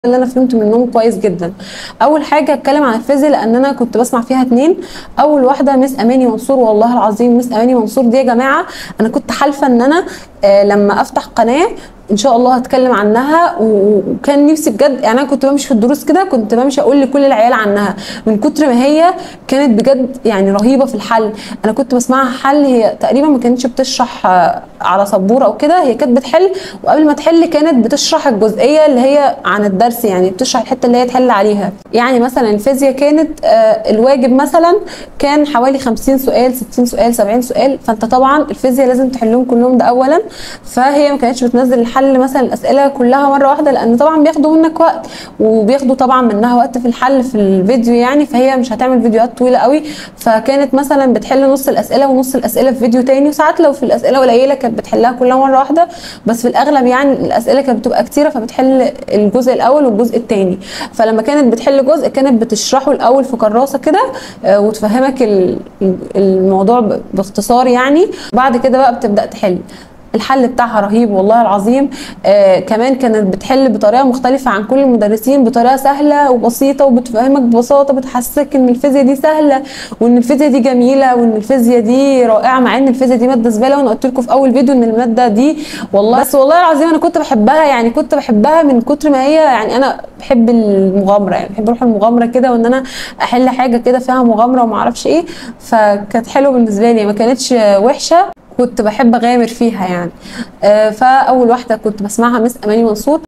اللي انا فهمته منهم كويس جدا اول حاجه اتكلم عن الفيزياء لان انا كنت بسمع فيها اتنين اول واحده مس اماني منصور والله العظيم مس اماني منصور دي يا جماعه انا كنت حالفه ان انا آه لما افتح قناه ان شاء الله هتكلم عنها و- وكان نفسي بجد يعني انا كنت بمشي في الدروس كده كنت بمشي اقول لكل العيال عنها من كتر ما هي كانت بجد يعني رهيبه في الحل انا كنت بسمعها حل هي تقريبا ما كانتش بتشرح آه، على سبوره او كده هي كانت بتحل وقبل ما تحل كانت بتشرح الجزئيه اللي هي عن الدرس يعني بتشرح الحته اللي هي تحل عليها يعني مثلا الفيزياء كانت آه، الواجب مثلا كان حوالي 50 سؤال 60 سؤال 70 سؤال فانت طبعا الفيزياء لازم تحلهم كلهم ده اولا فهي ما كانتش بتنزل الحل مثلا الاسئله كلها مره واحده لان طبعا بياخدوا منك وقت وبياخدوا طبعا منها وقت في الحل في الفيديو يعني فهي مش هتعمل فيديوهات طويله قوي فكانت مثلا بتحل نص الاسئله ونص الاسئله في فيديو تاني وساعات لو في الاسئله قليله كانت بتحلها كلها مره واحده بس في الاغلب يعني الاسئله كانت بتبقى كتيره فبتحل الجزء الاول والجزء الثاني فلما كانت بتحل جزء كانت بتشرحه الاول في كراسه كده آه، وتفهمك ال- الموضوع ب- باختصار يعني بعد كده بقى بتبدا تحل الحل بتاعها رهيب والله العظيم آه كمان كانت بتحل بطريقه مختلفه عن كل المدرسين بطريقه سهله وبسيطه وبتفهمك ببساطه بتحسسك ان الفيزياء دي سهله وان الفيزياء دي جميله وان الفيزياء دي رائعه مع ان الفيزياء دي ماده زباله وانا قلت لكم في اول فيديو ان الماده دي والله بس والله العظيم انا كنت بحبها يعني كنت بحبها من كتر ما هي يعني انا بحب المغامره يعني بحب اروح المغامره كده وان انا احل حاجه كده فيها مغامره وما اعرفش ايه فكانت حلوه بالنسبه لي ما كانتش وحشه كنت بحب اغامر فيها يعني آه، فاول واحده كنت بسمعها مس اماني منصور